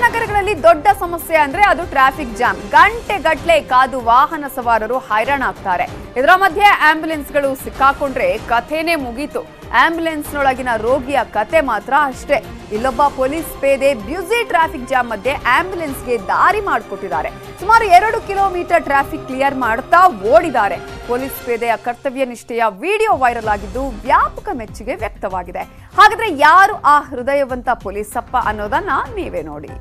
ಮಹಾನಗರಗಳಲ್ಲಿ ದೊಡ್ಡ ಸಮಸ್ಯೆ ಅಂದ್ರೆ ಅದು ಟ್ರಾಫಿಕ್ ಜಾಮ್ ಗಂಟೆ ಗಟ್ಲೆ ಕಾದು ವಾಹನ ಸವಾರರು ಹೈರಾಣ ಆಗ್ತಾರೆ ಇದರ ಮಧ್ಯೆ ಆಂಬ್ಯುಲೆನ್ಸ್ಗಳು ಸಿಕ್ಕಾಕೊಂಡ್ರೆ ಕಥೆನೇ ಮುಗೀತು ಆಂಬ್ಯುಲೆನ್ಸ್ನೊಳಗಿನ ರೋಗಿಯ ಕತೆ ಮಾತ್ರ ಅಷ್ಟೇ ಇಲ್ಲೊಬ್ಬ ಪೊಲೀಸ್ ಪೇದೆ ಬ್ಯುಸಿ ಟ್ರಾಫಿಕ್ ಜಾಮ್ ಮಧ್ಯೆ ಆಂಬ್ಯುಲೆನ್ಸ್ಗೆ ದಾರಿ ಮಾಡಿಕೊಟ್ಟಿದ್ದಾರೆ ಸುಮಾರು ಎರಡು ಕಿಲೋಮೀಟರ್ ಟ್ರಾಫಿಕ್ ಕ್ಲಿಯರ್ ಮಾಡ್ತಾ ಓಡಿದ್ದಾರೆ ಪೊಲೀಸ್ ಪೇದೆಯ ಕರ್ತವ್ಯ ನಿಷ್ಠೆಯ ವಿಡಿಯೋ ವೈರಲ್ ಆಗಿದ್ದು ವ್ಯಾಪಕ ಮೆಚ್ಚುಗೆ ವ್ಯಕ್ತವಾಗಿದೆ ಹಾಗಾದ್ರೆ ಯಾರು ಆ ಹೃದಯವಂತ ಪೊಲೀಸಪ್ಪ ಅನ್ನೋದನ್ನ ನೀವೇ ನೋಡಿ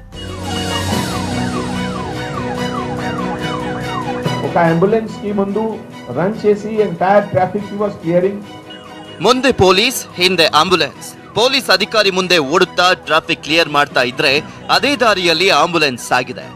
ఒక అంబులెన్స్ కి ముందు రన్ చేసి ఎంటైర్ ట్రాఫిక్ కి వాస్ క్లియరింగ్ ಮುಂದೆ ಪೊಲೀಸ್ ಹಿಂದೆ ಆಂಬ್ಯುಲೆನ್ಸ್ ಪೊಲೀಸ್ ಅಧಿಕಾರಿ ಮುಂದೆ ಓಡುತ್ತಾ ಟ್ರಾಫಿಕ್ ಕ್ಲಿಯರ್ ಮಾಡ್ತಾ ಇದ್ರೆ ಅದೇ ದಾರಿಯಲ್ಲಿ ಆಂಬ್ಯುಲೆನ್ಸ್ ಸಾಗಿದೆ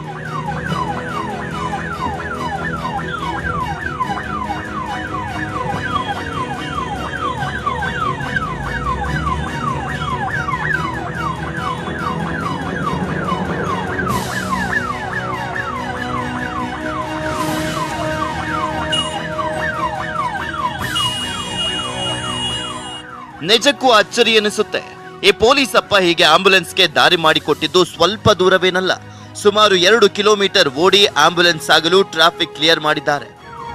ನಿಜಕ್ಕೂ ಅಚ್ಚರಿ ಎನಿಸುತ್ತೆ ಈ ಪೊಲೀಸ್ ಅಪ್ಪ ಹೀಗೆ ಆಂಬ್ಯುಲೆನ್ಸ್ಗೆ ದಾರಿ ಮಾಡಿಕೊಟ್ಟಿದ್ದು ಸ್ವಲ್ಪ ದೂರವೇನಲ್ಲ ಸುಮಾರು ಎರಡು ಕಿಲೋಮೀಟರ್ ಓಡಿ ಆಂಬ್ಯುಲೆನ್ಸ್ ಆಗಲು ಟ್ರಾಫಿಕ್ ಕ್ಲಿಯರ್ ಮಾಡಿದ್ದಾರೆ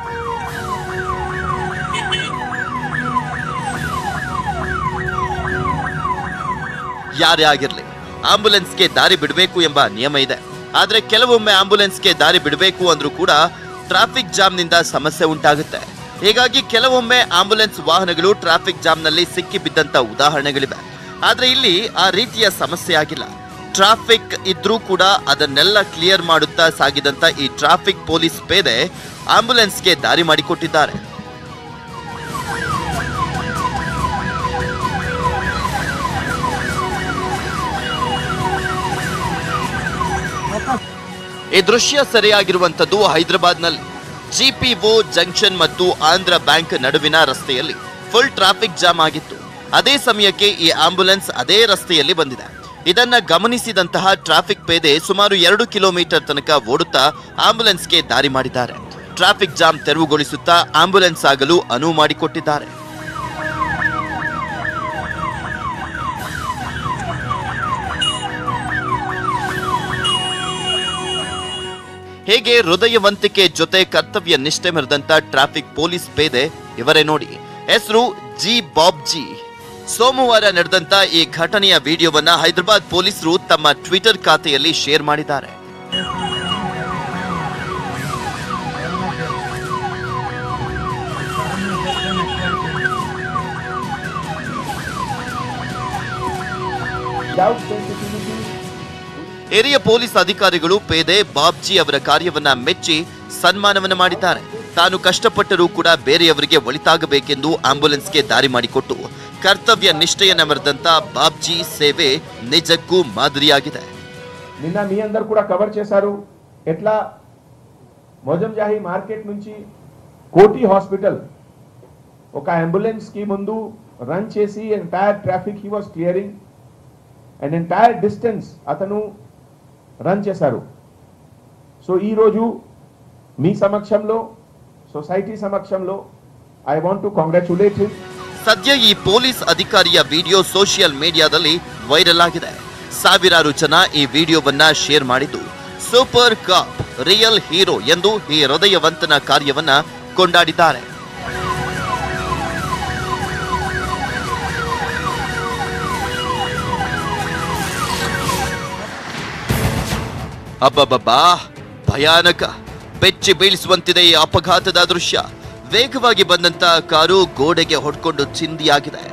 ಯಾರೇ ಆಗಿರ್ಲಿ ಆಂಬ್ಯುಲೆನ್ಸ್ಗೆ ದಾರಿ ಬಿಡಬೇಕು ಎಂಬ ನಿಯಮ ಇದೆ ಆದ್ರೆ ಕೆಲವೊಮ್ಮೆ ಆಂಬ್ಯುಲೆನ್ಸ್ಗೆ ದಾರಿ ಬಿಡಬೇಕು ಅಂದ್ರೂ ಕೂಡ ಟ್ರಾಫಿಕ್ ಜಾಮ್ನಿಂದ ಸಮಸ್ಯೆ ಉಂಟಾಗುತ್ತೆ ಹೀಗಾಗಿ ಕೆಲವೊಮ್ಮೆ ಆಂಬ್ಯುಲೆನ್ಸ್ ವಾಹನಗಳು ಟ್ರಾಫಿಕ್ ಜಾಮ್ನಲ್ಲಿ ಸಿಕ್ಕಿ ಬಿದ್ದಂತ ಉದಾಹರಣೆಗಳಿವೆ ಆದ್ರೆ ಇಲ್ಲಿ ಆ ರೀತಿಯ ಸಮಸ್ಯೆ ಆಗಿಲ್ಲ ಟ್ರಾಫಿಕ್ ಇದ್ರೂ ಕೂಡ ಅದನ್ನೆಲ್ಲ ಕ್ಲಿಯರ್ ಮಾಡುತ್ತಾ ಸಾಗಿದಂತ ಈ ಟ್ರಾಫಿಕ್ ಪೊಲೀಸ್ ಪೇದೆ ಆಂಬ್ಯುಲೆನ್ಸ್ಗೆ ದಾರಿ ಮಾಡಿಕೊಟ್ಟಿದ್ದಾರೆ ಈ ದೃಶ್ಯ ಸರಿಯಾಗಿರುವಂತದ್ದು ಹೈದರಾಬಾದ್ನಲ್ಲಿ ಜಿಪಿಒ ಜಂಕ್ಷನ್ ಮತ್ತು ಆಂಧ್ರ ಬ್ಯಾಂಕ್ ನಡುವಿನ ರಸ್ತೆಯಲ್ಲಿ ಫುಲ್ ಟ್ರಾಫಿಕ್ ಜಾಮ್ ಆಗಿತ್ತು ಅದೇ ಸಮಯಕ್ಕೆ ಈ ಆಂಬ್ಯುಲೆನ್ಸ್ ಅದೇ ರಸ್ತೆಯಲ್ಲಿ ಬಂದಿದೆ ಇದನ್ನ ಗಮನಿಸಿದಂತಹ ಟ್ರಾಫಿಕ್ ಪೇದೆ ಸುಮಾರು ಎರಡು ಕಿಲೋಮೀಟರ್ ತನಕ ಓಡುತ್ತಾ ಆಂಬ್ಯುಲೆನ್ಸ್ಗೆ ದಾರಿ ಮಾಡಿದ್ದಾರೆ ಟ್ರಾಫಿಕ್ ಜಾಮ್ ತೆರವುಗೊಳಿಸುತ್ತಾ ಆಂಬ್ಯುಲೆನ್ಸ್ ಆಗಲು ಅನುವು ಮಾಡಿಕೊಟ್ಟಿದ್ದಾರೆ ಹೇಗೆ ಹೃದಯವಂತಿಕೆ ಜೊತೆ ಕರ್ತವ್ಯ ನಿಷ್ಠೆ ಮೆರೆದಂತ ಟ್ರಾಫಿಕ್ ಪೊಲೀಸ್ ಪೇದೆ ಇವರೇ ನೋಡಿ ಹೆಸರು ಜಿ ಬಾಬ್ ಜಿ ಸೋಮವಾರ ನಡೆದಂತ ಈ ಘಟನೆಯ ವಿಡಿಯೋವನ್ನ ಹೈದರಾಬಾದ್ ಪೊಲೀಸರು ತಮ್ಮ ಟ್ವಿಟರ್ ಖಾತೆಯಲ್ಲಿ ಶೇರ್ ಮಾಡಿದ್ದಾರೆ ವಿದೌಟ್ ಸೆನ್ಸಿಟಿವಿಟಿ ಹಿರಿಯ ಪೊಲೀಸ್ ಅಧಿಕಾರಿಗಳು ಪೇದೆ ಬಾಬ್ಜಿ ಅವರ ಕಾರ್ಯವನ್ನ ಮೆಚ್ಚಿ ಸನ್ಮಾನವನ್ನ ಮಾಡಿದ್ದಾರೆ ತಾನು ಕಷ್ಟಪಟ್ಟರೂ ಕೂಡ ಬೇರೆಯವರಿಗೆ ಒಳಿತಾಗಬೇಕೆಂದು ಆಂಬ್ಯುಲೆನ್ಸ್ಗೆ ದಾರಿ ಮಾಡಿಕೊಟ್ಟು ಕರ್ತವ್ಯ ನಿಷ್ಠೆಯನ್ನ ಮೆರೆದಂತ ಬಾಬ್ಜಿ ಸೇವೆ ನಿಜಕ್ಕೂ ಮಾದರಿಯಾಗಿದೆ నిన్న మీ అందరు కూడా కవర్ చేశారు ఎట్లా మోజంజాహి మార్కెట్ నుంచి కోటి హాస్పిటల్ ఒక అంబులెన్స్ కి ముందు రన్ చేసి entire traffic he was clearing and entire distance అతను రన్ చేశారు సో ఈరోజు మీ సమక్షంలో సొసైటీ సమక్షంలో I want to congratulate him ಸದ್ಯ ಈ ಪೊಲೀಸ್ ಅಧಿಕಾರಿಯ ವಿಡಿಯೋ ಸೋಷಿಯಲ್ ಮೀಡಿಯಾದಲ್ಲಿ ವೈರಲ್ ಆಗಿದೆ ಸಾವಿರಾರು ಜನ ಈ ವಿಡಿಯೋವನ್ನ ಶೇರ್ ಮಾಡಿದ್ದು ಸೂಪರ್ ಕಾಪ್ ರಿಯಲ್ ಹೀರೋ ಎಂದು ಈ ಹೃದಯವಂತನ ಕಾರ್ಯವನ್ನ ಕೊಂಡಾಡಿದ್ದಾರೆ ಅಬ್ಬಬ್ಬಬ್ಬಾ ಭಯಾನಕ ಬೆಚ್ಚಿ ಬೀಳಿಸುವಂತಿದೆ ಈ ಅಪಘಾತದ ದೃಶ್ಯ ವೇಗವಾಗಿ ಬಂದಂತ ಕಾರು ಗೋಡೆಗೆ ಹೊಡ್ಕೊಂಡು ಚಿಂದಿಯಾಗಿದೆ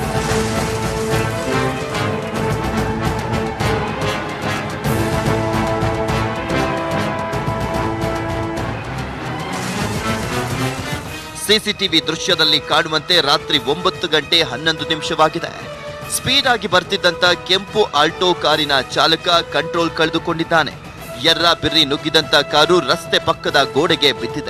ಸಿಸಿಟಿವಿ ದೃಶ್ಯದಲ್ಲಿ ಕಾಣುವಂತೆ ರಾತ್ರಿ ಒಂಬತ್ತು ಗಂಟೆ ಹನ್ನೊಂದು ನಿಮಿಷವಾಗಿದೆ ಸ್ಪೀಡ್ ಆಗಿ ಬರ್ತಿದ್ದಂತ ಕೆಂಪು ಆಲ್ಟೋ ಕಾರಿನ ಚಾಲಕ ಕಂಟ್ರೋಲ್ ಕಳೆದುಕೊಂಡಿದ್ದಾನೆ ಎರ್ರ ಬಿರ್ರಿ ನುಗ್ಗಿದಂತ ಕಾರು ರಸ್ತೆ ಪಕ್ಕದ ಗೋಡೆಗೆ ಬಿದ್ದಿದೆ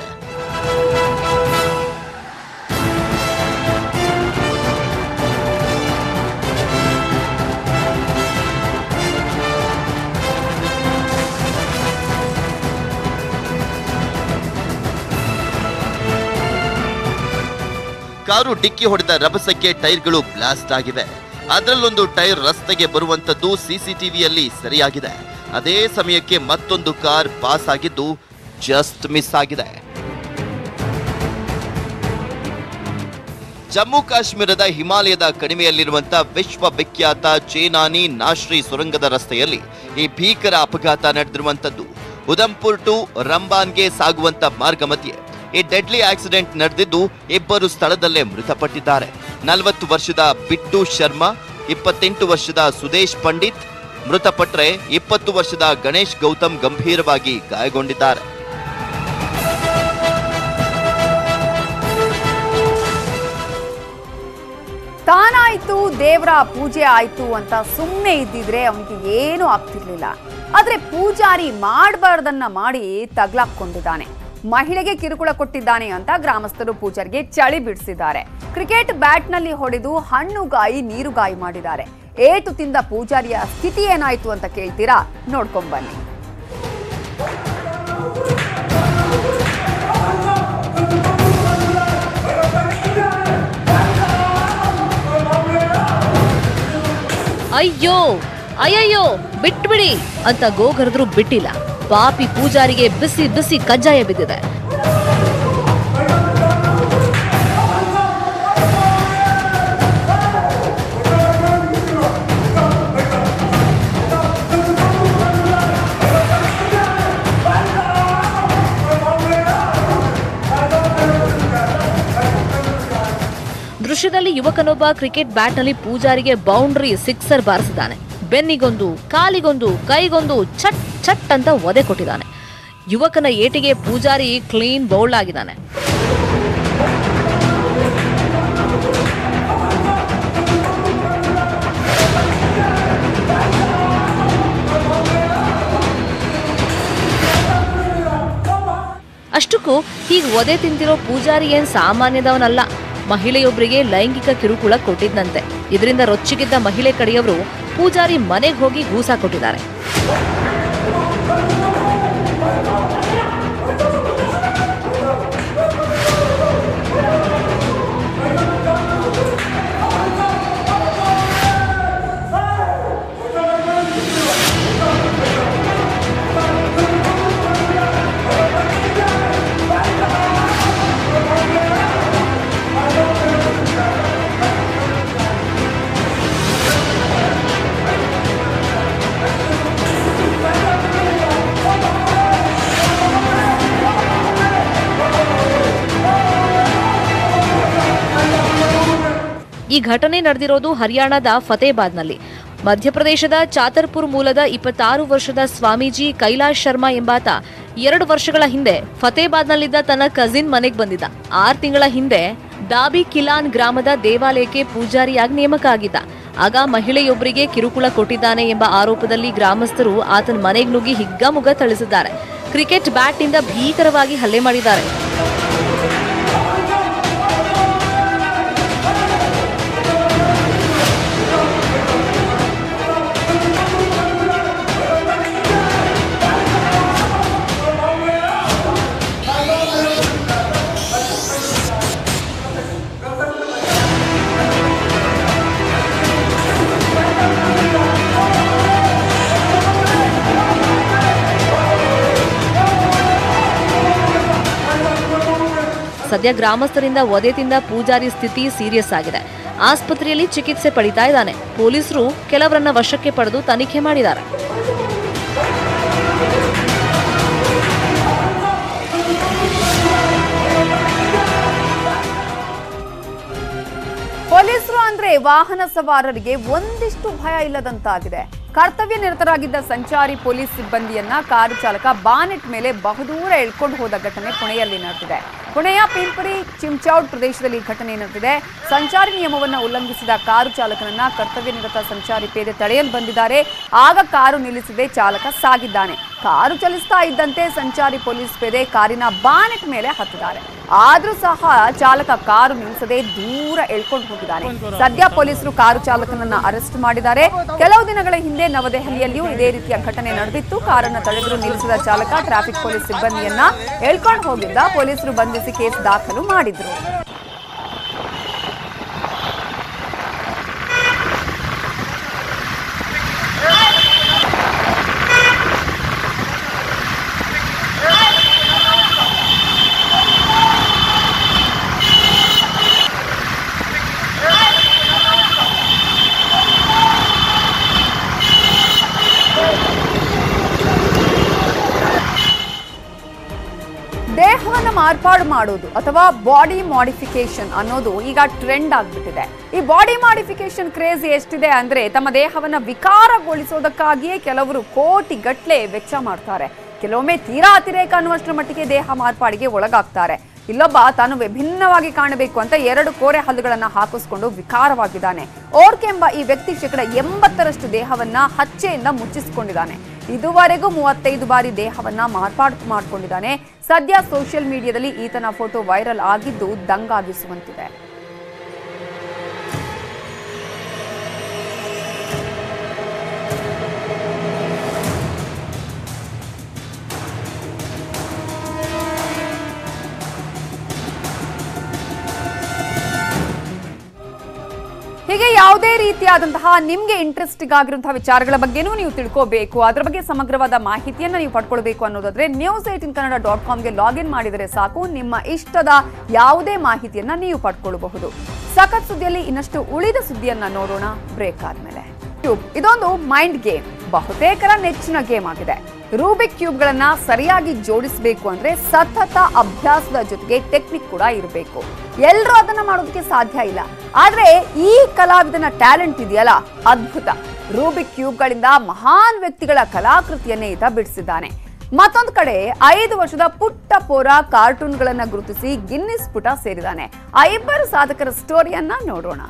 ಕಾರು ಡಿಕ್ಕಿ ಹೊಡೆದ ರಭಸಕ್ಕೆ ಟೈರ್ಗಳು ಬ್ಲಾಸ್ಟ್ ಆಗಿವೆ ಅದರಲ್ಲೊಂದು ಟೈರ್ ರಸ್ತೆಗೆ ಬರುವಂತದ್ದು ಸಿಸಿಟಿವಿಯಲ್ಲಿ ಸರಿಯಾಗಿದೆ ಅದೇ ಸಮಯಕ್ಕೆ ಮತ್ತೊಂದು ಕಾರ್ ಪಾಸ್ ಆಗಿದ್ದು ಜಸ್ಟ್ ಮಿಸ್ ಆಗಿದೆ ಜಮ್ಮು ಕಾಶ್ಮೀರದ ಹಿಮಾಲಯದ ಕಣಿವೆಯಲ್ಲಿರುವಂತ ವಿಶ್ವವಿಖ್ಯಾತ ಚೇನಾನಿ ನಾಶ್ರಿ ಸುರಂಗದ ರಸ್ತೆಯಲ್ಲಿ ಈ ಭೀಕರ ಅಪಘಾತ ನಡೆದಿರುವಂತದ್ದು ಉದಂಪುರ್ ಟು ರಂಬಾನ್ಗೆ ಸಾಗುವಂತ ಮಾರ್ಗ ಮಧ್ಯೆ ಈ ಡೆಡ್ಲಿ ಆಕ್ಸಿಡೆಂಟ್ ನಡೆದಿದ್ದು ಇಬ್ಬರು ಸ್ಥಳದಲ್ಲೇ ಮೃತಪಟ್ಟಿದ್ದಾರೆ ನಲವತ್ತು ವರ್ಷದ ಬಿಟ್ಟು ಶರ್ಮಾ ಇಪ್ಪತ್ತೆಂಟು ವರ್ಷದ ಸುದೇಶ್ ಪಂಡಿತ್ ಮೃತಪಟ್ಟರೆ ಇಪ್ಪತ್ತು ವರ್ಷದ ಗಣೇಶ್ ಗೌತಮ್ ಗಂಭೀರವಾಗಿ ಗಾಯಗೊಂಡಿದ್ದಾರೆ ತಾನಾಯ್ತು ದೇವರ ಪೂಜೆ ಆಯ್ತು ಅಂತ ಸುಮ್ಮನೆ ಇದ್ದಿದ್ರೆ ಅವನಿಗೆ ಏನೂ ಆಗ್ತಿರ್ಲಿಲ್ಲ ಆದ್ರೆ ಪೂಜಾರಿ ಮಾಡಬಾರ್ದನ್ನ ಮಾಡಿ ತಗ್ಲಾಕೊಂಡಿದ್ದಾನೆ ಮಹಿಳೆಗೆ ಕಿರುಕುಳ ಕೊಟ್ಟಿದ್ದಾನೆ ಅಂತ ಗ್ರಾಮಸ್ಥರು ಪೂಜಾರಿಗೆ ಚಳಿ ಬಿಡಿಸಿದ್ದಾರೆ ಕ್ರಿಕೆಟ್ ಬ್ಯಾಟ್ನಲ್ಲಿ ಹೊಡೆದು ಹಣ್ಣುಗಾಯಿ ನೀರುಗಾಯಿ ಮಾಡಿದ್ದಾರೆ ಏಟು ತಿಂದ ಪೂಜಾರಿಯ ಸ್ಥಿತಿ ಏನಾಯ್ತು ಅಂತ ಕೇಳ್ತೀರಾ ನೋಡ್ಕೊಂಬನ್ನಿ ಅಯ್ಯೋ ಅಯ್ಯಯ್ಯೋ ಬಿಟ್ಬಿಡಿ ಅಂತ ಗೋಗರೆದ್ರು ಬಿಟ್ಟಿಲ್ಲ ಪಾಪಿ ಪೂಜಾರಿಗೆ ಬಿಸಿ ಬಿಸಿ ಕಜ್ಜಾಯ ಬಿದ್ದಿದೆ ದೃಶ್ಯದಲ್ಲಿ ಯುವಕನೊಬ್ಬ ಕ್ರಿಕೆಟ್ ಬ್ಯಾಟ್ನಲ್ಲಿ ಪೂಜಾರಿಗೆ ಬೌಂಡ್ರಿ ಸಿಕ್ಸರ್ ಬಾರಿಸಿದ್ದಾನೆ ಬೆನ್ನಿಗೊಂದು ಕಾಲಿಗೊಂದು ಕೈಗೊಂದು ಚಟ್ ಚಟ್ ಅಂತ ಒದೆ ಕೊಟ್ಟಿದ್ದಾನೆ ಯುವಕನ ಏಟಿಗೆ ಪೂಜಾರಿ ಕ್ಲೀನ್ ಬೌಲ್ಡ್ ಆಗಿದ್ದಾನೆ ಅಷ್ಟಕ್ಕೂ ಹೀಗೆ ಒದೆ ತಿಂತಿರೋ ಪೂಜಾರಿ ಏನ್ ಸಾಮಾನ್ಯದವನಲ್ಲ ಮಹಿಳೆಯೊಬ್ಬರಿಗೆ ಲೈಂಗಿಕ ಕಿರುಕುಳ ಕೊಟ್ಟಿದ್ದಂತೆ ಇದರಿಂದ ರೊಚ್ಚಿಗಿದ್ದ ಮಹಿಳೆ ಕಡೆಯವರು ಪೂಜಾರಿ ಮನೆಗೆ ಹೋಗಿ ಗೂಸ ಕೊಟ್ಟಿದ್ದಾರೆ ಈ ಘಟನೆ ನಡೆದಿರೋದು ಹರಿಯಾಣದ ಫತೇಬಾದ್ನಲ್ಲಿ ಮಧ್ಯಪ್ರದೇಶದ ಚಾತರ್ಪುರ್ ಮೂಲದ ಇಪ್ಪತ್ತಾರು ವರ್ಷದ ಸ್ವಾಮೀಜಿ ಕೈಲಾಶ್ ಶರ್ಮಾ ಎಂಬಾತ ಎರಡು ವರ್ಷಗಳ ಹಿಂದೆ ಫತೇಬಾದ್ನಲ್ಲಿದ್ದ ತನ್ನ ಕಸಿನ್ ಮನೆಗೆ ಬಂದಿದ್ದ ಆರು ತಿಂಗಳ ಹಿಂದೆ ದಾಬಿ ಕಿಲಾನ್ ಗ್ರಾಮದ ದೇವಾಲಯಕ್ಕೆ ಪೂಜಾರಿಯಾಗಿ ನೇಮಕ ಆಗಿದ್ದ ಆಗ ಮಹಿಳೆಯೊಬ್ಬರಿಗೆ ಕಿರುಕುಳ ಕೊಟ್ಟಿದ್ದಾನೆ ಎಂಬ ಆರೋಪದಲ್ಲಿ ಗ್ರಾಮಸ್ಥರು ಆತನ ಮನೆಗೆ ನುಗ್ಗಿ ಹಿಗ್ಗಾಮುಗ್ಗ ಥಳಿಸಿದ್ದಾರೆ ಕ್ರಿಕೆಟ್ ಬ್ಯಾಟ್ನಿಂದ ಭೀಕರವಾಗಿ ಹಲ್ಲೆ ಮಾಡಿದ್ದಾರೆ ಸದ್ಯ ಗ್ರಾಮಸ್ಥರಿಂದ ಒದೆ ತಿಂದ ಪೂಜಾರಿ ಸ್ಥಿತಿ ಸೀರಿಯಸ್ ಆಗಿದೆ ಆಸ್ಪತ್ರೆಯಲ್ಲಿ ಚಿಕಿತ್ಸೆ ಪಡಿತಾ ಇದ್ದಾನೆ ಪೊಲೀಸರು ಕೆಲವರನ್ನ ವಶಕ್ಕೆ ಪಡೆದು ತನಿಖೆ ಮಾಡಿದ್ದಾರೆ ಪೊಲೀಸರು ಅಂದ್ರೆ ವಾಹನ ಸವಾರರಿಗೆ ಒಂದಿಷ್ಟು ಭಯ ಇಲ್ಲದಂತಾಗಿದೆ ಕರ್ತವ್ಯ ನಿರತರಾಗಿದ್ದ ಸಂಚಾರಿ ಪೊಲೀಸ್ ಸಿಬ್ಬಂದಿಯನ್ನ ಕಾರು ಚಾಲಕ ಬಾನೆಟ್ ಮೇಲೆ ಬಹುದೂರ ಎಳ್ಕೊಂಡು ಹೋದ ಘಟನೆ ಪುಣೆಯಲ್ಲಿ ನಡೆದಿದೆ ಪುಣೆಯ ಪಿಂಪರಿ ಚಿಂಚೌಡ್ ಪ್ರದೇಶದಲ್ಲಿ ಈ ಘಟನೆ ನಡೆದಿದೆ ಸಂಚಾರಿ ನಿಯಮವನ್ನು ಉಲ್ಲಂಘಿಸಿದ ಕಾರು ಚಾಲಕನನ್ನ ಕರ್ತವ್ಯ ನಿರತ ಸಂಚಾರಿ ಪೇದೆ ತಡೆಯಲು ಬಂದಿದ್ದಾರೆ ಆಗ ಕಾರು ನಿಲ್ಲಿಸದೆ ಚಾಲಕ ಸಾಗಿದ್ದಾನೆ ಕಾರು ಚಲಿಸ್ತಾ ಇದ್ದಂತೆ ಸಂಚಾರಿ ಪೊಲೀಸ್ ಪೇದೆ ಕಾರಿನ ಬಾನೆಟ್ ಮೇಲೆ ಹತ್ತಿದ್ದಾರೆ ಆದ್ರೂ ಸಹ ಚಾಲಕ ಕಾರು ನಿಲ್ಲಿಸದೆ ದೂರ ಎಳ್ಕೊಂಡು ಹೋಗಿದ್ದಾನೆ ಸದ್ಯ ಪೊಲೀಸರು ಕಾರು ಚಾಲಕನನ್ನ ಅರೆಸ್ಟ್ ಮಾಡಿದ್ದಾರೆ ಕೆಲವು ದಿನಗಳ ಹಿಂದೆ ನವದೆಹಲಿಯಲ್ಲಿಯೂ ಇದೇ ರೀತಿಯ ಘಟನೆ ನಡೆದಿತ್ತು ಕಾರನ್ನ ತಡೆದು ನಿಲ್ಲಿಸಿದ ಚಾಲಕ ಟ್ರಾಫಿಕ್ ಪೊಲೀಸ್ ಸಿಬ್ಬಂದಿಯನ್ನ ಎಳ್ಕೊಂಡು ಹೋಗಿದ್ದ ಪೊಲೀಸರು ಬಂಧಿಸಿ ಕೇಸ್ ದಾಖಲು ಮಾಡಿದ್ರು ಮಾರ್ಪಾಡು ಮಾಡೋದು ಅಥವಾ ಬಾಡಿ ಮಾಡಿಫಿಕೇಶನ್ ಅನ್ನೋದು ಈಗ ಟ್ರೆಂಡ್ ಆಗ್ಬಿಟ್ಟಿದೆ ಈ ಬಾಡಿ ಮಾಡಿಫಿಕೇಶನ್ ಕ್ರೇಜ್ ಎಷ್ಟಿದೆ ಅಂದ್ರೆ ತಮ್ಮ ದೇಹವನ್ನ ವಿಕಾರಗೊಳಿಸೋದಕ್ಕಾಗಿಯೇ ಕೆಲವರು ಕೋಟಿ ಗಟ್ಲೆ ವೆಚ್ಚ ಮಾಡ್ತಾರೆ ಕೆಲವೊಮ್ಮೆ ತೀರಾ ಅತಿರೇಕ ಅನ್ನುವಷ್ಟರ ಮಟ್ಟಿಗೆ ದೇಹ ಮಾರ್ಪಾಡಿಗೆ ಒಳಗಾಗ್ತಾರೆ ಇಲ್ಲೊಬ್ಬ ತಾನು ವಿಭಿನ್ನವಾಗಿ ಕಾಣಬೇಕು ಅಂತ ಎರಡು ಕೋರೆ ಹಲ್ಲುಗಳನ್ನ ಹಾಕಿಸ್ಕೊಂಡು ವಿಕಾರವಾಗಿದ್ದಾನೆ ಓರ್ಕ್ ಎಂಬ ಈ ವ್ಯಕ್ತಿ ಶೇಕಡ ಎಂಬತ್ತರಷ್ಟು ದೇಹವನ್ನ ಹಚ್ಚೆಯಿಂದ ಮುಚ್ಚಿಸಿಕೊಂಡಿದ್ದಾನೆ ಇದುವರೆಗೂ ಮೂವತ್ತೈದು ಬಾರಿ ದೇಹವನ್ನ ಮಾರ್ಪಾಡು ಮಾಡಿಕೊಂಡಿದ್ದಾನೆ ಸದ್ಯ ಸೋಷಿಯಲ್ ಮೀಡಿಯಾದಲ್ಲಿ ಈತನ ಫೋಟೋ ವೈರಲ್ ಆಗಿದ್ದು ದಂಗಾಗಿಸುವಂತಿದೆ ಹೀಗೆ ಯಾವುದೇ ರೀತಿಯಾದಂತಹ ನಿಮ್ಗೆ ಇಂಟ್ರೆಸ್ಟಿಂಗ್ ಆಗಿರುವಂತಹ ವಿಚಾರಗಳ ಬಗ್ಗೆನೂ ನೀವು ತಿಳ್ಕೋಬೇಕು ಅದರ ಬಗ್ಗೆ ಸಮಗ್ರವಾದ ಮಾಹಿತಿಯನ್ನ ನೀವು ಪಡ್ಕೊಳ್ಬೇಕು ಅನ್ನೋದಾದ್ರೆ ನ್ಯೂಸ್ ಏಟಿನ್ ಕನ್ನಡ ಡಾಟ್ ಕಾಮ್ಗೆ ಲಾಗಿನ್ ಮಾಡಿದರೆ ಸಾಕು ನಿಮ್ಮ ಇಷ್ಟದ ಯಾವುದೇ ಮಾಹಿತಿಯನ್ನ ನೀವು ಪಡ್ಕೊಳ್ಳಬಹುದು ಸಖತ್ ಸುದ್ದಿಯಲ್ಲಿ ಇನ್ನಷ್ಟು ಉಳಿದ ಸುದ್ದಿಯನ್ನ ನೋಡೋಣ ಬ್ರೇಕ್ ಆದ್ಮೇಲೆ ಕ್ಯೂಬ್ ಇದೊಂದು ಮೈಂಡ್ ಗೇಮ್ ಬಹುತೇಕರ ನೆಚ್ಚಿನ ಗೇಮ್ ಆಗಿದೆ ರೂಬಿಕ್ ಕ್ಯೂಬ್ಗಳನ್ನ ಸರಿಯಾಗಿ ಜೋಡಿಸಬೇಕು ಅಂದ್ರೆ ಸತತ ಅಭ್ಯಾಸದ ಜೊತೆಗೆ ಟೆಕ್ನಿಕ್ ಕೂಡ ಇರಬೇಕು ಎಲ್ಲರೂ ಅದನ್ನ ಮಾಡೋದಕ್ಕೆ ಸಾಧ್ಯ ಇಲ್ಲ ಆದ್ರೆ ಈ ಕಲಾವಿದನ ಟ್ಯಾಲೆಂಟ್ ಇದೆಯಲ್ಲ ಅದ್ಭುತ ರೂಬಿಕ್ ಕ್ಯೂಬ್ಗಳಿಂದ ಮಹಾನ್ ವ್ಯಕ್ತಿಗಳ ಕಲಾಕೃತಿಯನ್ನೇ ಈತ ಬಿಡಿಸಿದ್ದಾನೆ ಮತ್ತೊಂದು ಕಡೆ ಐದು ವರ್ಷದ ಪುಟ್ಟ ಪೋರ ಕಾರ್ಟೂನ್ಗಳನ್ನ ಗುರುತಿಸಿ ಗಿನ್ನಿಸ್ ಪುಟ ಸೇರಿದ್ದಾನೆ ಆ ಇಬ್ಬರು ಸಾಧಕರ ಸ್ಟೋರಿಯನ್ನ ನೋಡೋಣ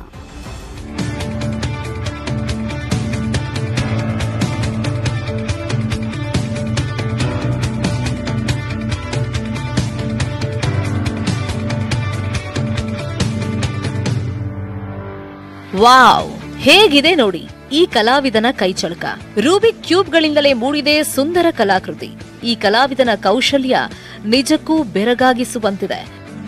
ವಾವ್ ಹೇಗಿದೆ ನೋಡಿ ಈ ಕಲಾವಿದನ ಕೈಚಳಕ ರೂಬಿಕ್ ಕ್ಯೂಬ್ಗಳಿಂದಲೇ ಮೂಡಿದೆ ಸುಂದರ ಕಲಾಕೃತಿ ಈ ಕಲಾವಿದನ ಕೌಶಲ್ಯ ನಿಜಕ್ಕೂ ಬೆರಗಾಗಿಸುವಂತಿದೆ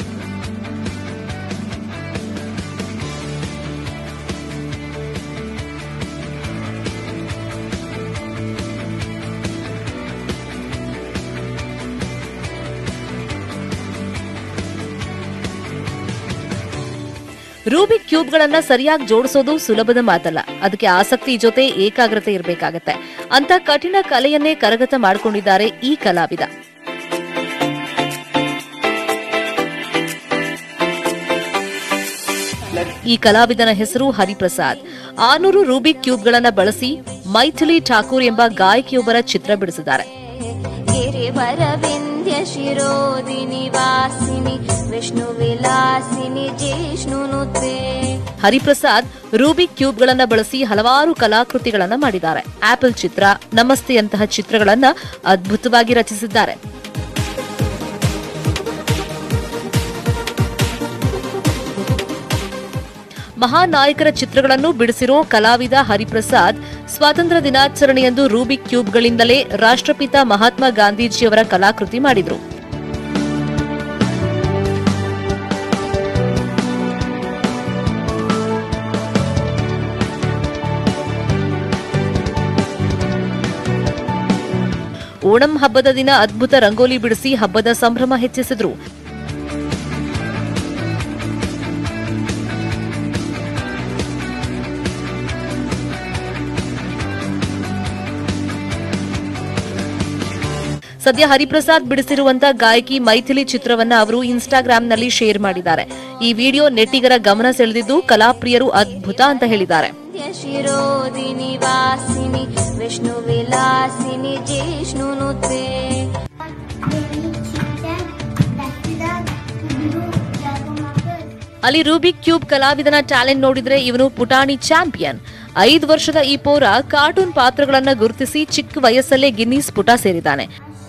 ರೂಬಿಕ್ ಕ್ಯೂಬ್ಗಳನ್ನ ಸರಿಯಾಗಿ ಜೋಡಿಸೋದು ಸುಲಭದ ಮಾತಲ್ಲ ಅದಕ್ಕೆ ಆಸಕ್ತಿ ಜೊತೆ ಏಕಾಗ್ರತೆ ಇರಬೇಕಾಗತ್ತೆ ಅಂತ ಕಠಿಣ ಕಲೆಯನ್ನೇ ಕರಗತ ಮಾಡಿಕೊಂಡಿದ್ದಾರೆ ಈ ಕಲಾವಿದ ಈ ಕಲಾವಿದನ ಹೆಸರು ಹರಿಪ್ರಸಾದ್ ಆನೂರು ರೂಬಿಕ್ ಕ್ಯೂಬ್ಗಳನ್ನ ಬಳಸಿ ಮೈಥಿಲಿ ಠಾಕೂರ್ ಎಂಬ ಗಾಯಕಿಯೊಬ್ಬರ ಚಿತ್ರ ಬಿಡಿಸಿದ್ದಾರೆ गिरिवरविन्द्य शिरोदिनि वासिनि विष्णुविलासिनि जिष्णुनुते ಹರಿಪ್ರಸಾದ್ ರೂಬಿಕ್ ಕ್ಯೂಬ್ಗಳನ್ನ ಬಳಸಿ ಹಲವಾರು ಕಲಾಕೃತಿಗಳನ್ನ ಮಾಡಿದ್ದಾರೆ ಆಪಲ್ ಚಿತ್ರ ನಮಸ್ತೆಯಂತಹ ಚಿತ್ರಗಳನ್ನ ಅದ್ಭುತವಾಗಿ ರಚಿಸಿದ್ದಾರೆ ಮಹಾನ್ ನಾಯಕರ ಚಿತ್ರಗಳನ್ನು ಬಿಡಿಸಿರೋ ಕಲಾವಿದ ಹರಿಪ್ರಸಾದ್ ಸ್ವಾತಂತ್ರ್ಯ ದಿನಾಚರಣೆಯಂದು ರೂಬಿಕ್ ಕ್ಯೂಬ್ಗಳಿಂದಲೇ ರಾಷ್ಟ್ರಪಿತ ಮಹಾತ್ಮ ಗಾಂಧೀಜಿಯವರ ಕಲಾಕೃತಿ ಮಾಡಿದ್ರು ಓಣಂ ಹಬ್ಬದ ದಿನ ಅದ್ಭುತ ರಂಗೋಲಿ ಬಿಡಿಸಿ ಹಬ್ಬದ ಸಂಭ್ರಮ ಹೆಚ್ಚಿಸಿದ್ರು ಸದ್ಯ ಹರಿಪ್ರಸಾದ್ ಬಿಡಿಸಿರುವಂತ ಗಾಯಕಿ ಮೈಥಿಲಿ ಚಿತ್ರವನ್ನ ಅವರು ಇನ್ಸ್ಟಾಗ್ರಾಂನಲ್ಲಿ ಶೇರ್ ಮಾಡಿದ್ದಾರೆ ಈ ವಿಡಿಯೋ ನೆಟ್ಟಿಗರ ಗಮನ ಸೆಳೆದಿದ್ದು ಕಲಾಪ್ರಿಯರು ಅದ್ಭುತ ಅಂತ ಹೇಳಿದ್ದಾರೆ शिरोदिनि वासिनि विष्णुविलासिनि जिष्णुनुते ಅಲ್ಲಿ ರೂಬಿಕ್ ಕ್ಯೂಬ್ ಕಲಾವಿದನ ಟ್ಯಾಲೆಂಟ್ ನೋಡಿದ್ರೆ ಇವನು ಪುಟಾಣಿ ಚಾಂಪಿಯನ್ ಐದು ವರ್ಷದ ಈ ಪೋರ ಕಾರ್ಟೂನ್ ಪಾತ್ರಗಳನ್ನ ಗುರುತಿಸಿ ಚಿಕ್ಕ ವಯಸ್ಸಲ್ಲೇ ಗಿನ್ನೀಸ್ ಪುಟ ಸೇರಿದ್ದಾನೆ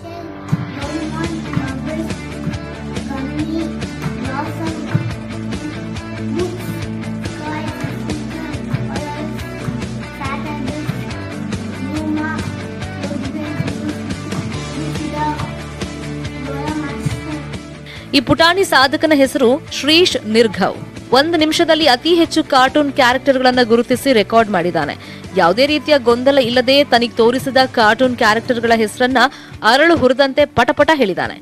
ಈ ಪುಟಾಣಿ ಸಾಧಕನ ಹೆಸರು ಶ್ರೀಶ್ ನಿರ್ಘವ್ ಒಂದು ನಿಮಿಷದಲ್ಲಿ ಅತಿ ಹೆಚ್ಚು ಕಾರ್ಟೂನ್ ಕ್ಯಾರೆಕ್ಟರ್ಗಳನ್ನ ಗುರುತಿಸಿ ರೆಕಾರ್ಡ್ ಮಾಡಿದ್ದಾನೆ ಯಾವುದೇ ರೀತಿಯ ಗೊಂದಲ ಇಲ್ಲದೆ ತನಿಗೆ ತೋರಿಸಿದ ಕಾರ್ಟೂನ್ ಕ್ಯಾರೆಕ್ಟರ್ಗಳ ಹೆಸರನ್ನ ಅರಳು ಹುರಿದಂತೆ ಪಟಪಟ ಹೇಳಿದ್ದಾನೆ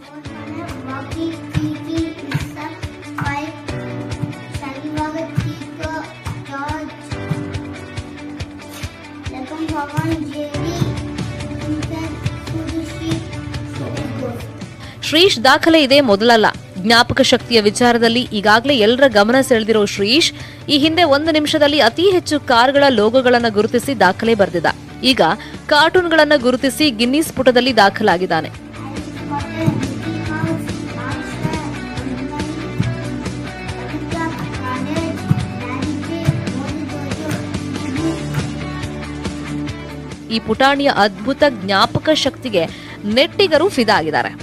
ಶ್ರೀಶ್ ದಾಖಲೆ ಇದೆ ಮೊದಲಲ್ಲ ಜ್ಞಾಪಕ ಶಕ್ತಿಯ ವಿಚಾರದಲ್ಲಿ ಈಗಾಗಲೇ ಎಲ್ಲರ ಗಮನ ಸೆಳೆದಿರೋ ಶ್ರೀಶ್ ಈ ಹಿಂದೆ ಒಂದು ನಿಮಿಷದಲ್ಲಿ ಅತಿ ಹೆಚ್ಚು ಕಾರ್ಗಳ ಲೋಗೋಗಳನ್ನು ಗುರುತಿಸಿ ದಾಖಲೆ ಬರೆದಿದ್ದ ಈಗ ಕಾರ್ಟೂನ್ಗಳನ್ನು ಗುರುತಿಸಿ ಗಿನ್ನಿಸ್ ಪುಟದಲ್ಲಿ ದಾಖಲಾಗಿದ್ದಾನೆ ಈ ಪುಟಾಣಿಯ ಅದ್ಭುತ ಜ್ಞಾಪಕ ಶಕ್ತಿಗೆ ನೆಟ್ಟಿಗರು ಫಿದಾ ಆಗಿದ್ದಾರೆ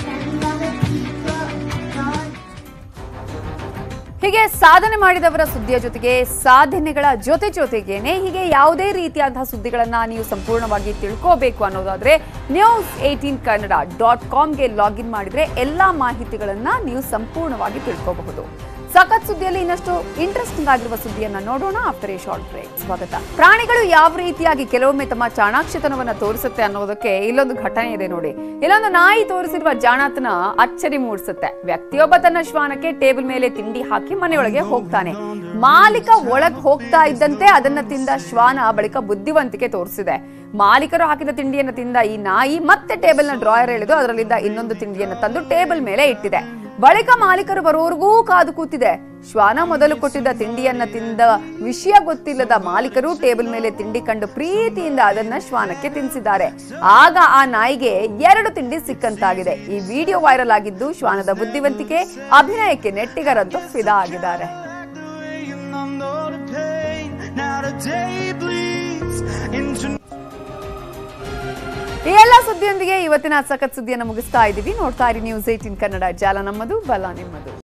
ಹೀಗೆ ಸಾಧನೆ ಮಾಡಿದವರ ಸುದ್ದಿಯ ಜೊತೆಗೆ ಸಾಧನೆಗಳ ಜೊತೆ ಜೊತೆಗೇನೆ ಹೀಗೆ ಯಾವುದೇ ರೀತಿಯಾದಂತಹ ಸುದ್ದಿಗಳನ್ನ ನೀವು ಸಂಪೂರ್ಣವಾಗಿ ತಿಳ್ಕೋಬೇಕು ಅನ್ನೋದಾದ್ರೆ ನ್ಯೂಸ್ ಏಟೀನ್ ಕನ್ನಡ ಡಾಟ್ ಕಾಮ್ಗೆ ಲಾಗಿನ್ ಮಾಡಿದ್ರೆ ಎಲ್ಲಾ ಮಾಹಿತಿಗಳನ್ನ ನೀವು ಸಂಪೂರ್ಣವಾಗಿ ತಿಳ್ಕೋಬಹುದು ಸಖತ್ ಸುದ್ದಿಯಲ್ಲಿ ಇನ್ನಷ್ಟು ಇಂಟ್ರೆಸ್ಟಿಂಗ್ ಆಗಿರುವ ಸುದ್ದಿಯನ್ನ ನೋಡೋಣ ಆಫ್ಟರ್ ಎ ಶಾರ್ಟ್ ಬ್ರೇಕ್ ಸ್ವಾಗತ ಪ್ರಾಣಿಗಳು ಯಾವ ರೀತಿಯಾಗಿ ಕೆಲವೊಮ್ಮೆ ತಮ್ಮ ಚಾಣಾಕ್ಷತನವನ್ನ ತೋರಿಸುತ್ತೆ ಅನ್ನೋದಕ್ಕೆ ಇಲ್ಲೊಂದು ಘಟನೆ ಇದೆ ನೋಡಿ ಇಲ್ಲೊಂದು ನಾಯಿ ತೋರಿಸಿರುವ ಜಾಣತನ ಅಚ್ಚರಿ ಮೂಡಿಸುತ್ತೆ ವ್ಯಕ್ತಿಯೊಬ್ಬ ತನ್ನ ಶ್ವಾನಕ್ಕೆ ಟೇಬಲ್ ಮೇಲೆ ತಿಂಡಿ ಹಾಕಿ ಮನೆಯೊಳಗೆ ಹೋಗ್ತಾನೆ ಮಾಲೀಕ ಒಳಗ್ ಹೋಗ್ತಾ ಇದ್ದಂತೆ ಅದನ್ನ ತಿಂದ ಶ್ವಾನ ಬಳಿಕ ಬುದ್ಧಿವಂತಿಕೆ ತೋರಿಸಿದೆ ಮಾಲೀಕರು ಹಾಕಿದ ತಿಂಡಿಯನ್ನು ತಿಂದ ಈ ನಾಯಿ ಮತ್ತೆ ಟೇಬಲ್ನ ಡ್ರಾಯರ್ ಎಳೆದು ಅದರಲ್ಲಿದ್ದ ಇನ್ನೊಂದು ತಿಂಡಿಯನ್ನು ತಂದು ಟೇಬಲ್ ಮೇಲೆ ಇಟ್ಟಿದೆ ಬಳಿಕ ಮಾಲೀಕರು ಬರುವವರೆಗೂ ಕಾದು ಕೂತಿದೆ ಶ್ವಾನ ಮೊದಲು ಕೊಟ್ಟಿದ್ದ ತಿಂಡಿಯನ್ನ ತಿಂದ ವಿಷಯ ಗೊತ್ತಿಲ್ಲದ ಮಾಲೀಕರು ಟೇಬಲ್ ಮೇಲೆ ತಿಂಡಿ ಕಂಡು ಪ್ರೀತಿಯಿಂದ ಅದನ್ನ ಶ್ವಾನಕ್ಕೆ ತಿನ್ನಿಸಿದ್ದಾರೆ ಆಗ ಆ ನಾಯಿಗೆ ಎರಡು ತಿಂಡಿ ಸಿಕ್ಕಂತಾಗಿದೆ ಈ ವಿಡಿಯೋ ವೈರಲ್ ಆಗಿದ್ದು ಶ್ವಾನದ ಬುದ್ಧಿವಂತಿಕೆ ಅಭಿನಯಕ್ಕೆ ನೆಟ್ಟಿಗರಂತೂ ಫಿದಾ ಆಗಿದ್ದಾರೆ and I know the pain. Now the day bleeds into ಈ ಎಲ್ಲ ಸುದ್ದಿಯೊಂದಿಗೆ ಇವತ್ತಿನ ಸಖತ್ ಸುದ್ದಿಯನ್ನು ಮುಗಿಸ್ತಾ ಇದ್ದೀವಿ ನೋಡ್ತಾ ಇರಿ ನ್ಯೂಸ್ ಏಟಿನ್ ಕನ್ನಡ ಜಾಲ ನಮ್ಮದು ಬಲ ನಿಮ್ಮದು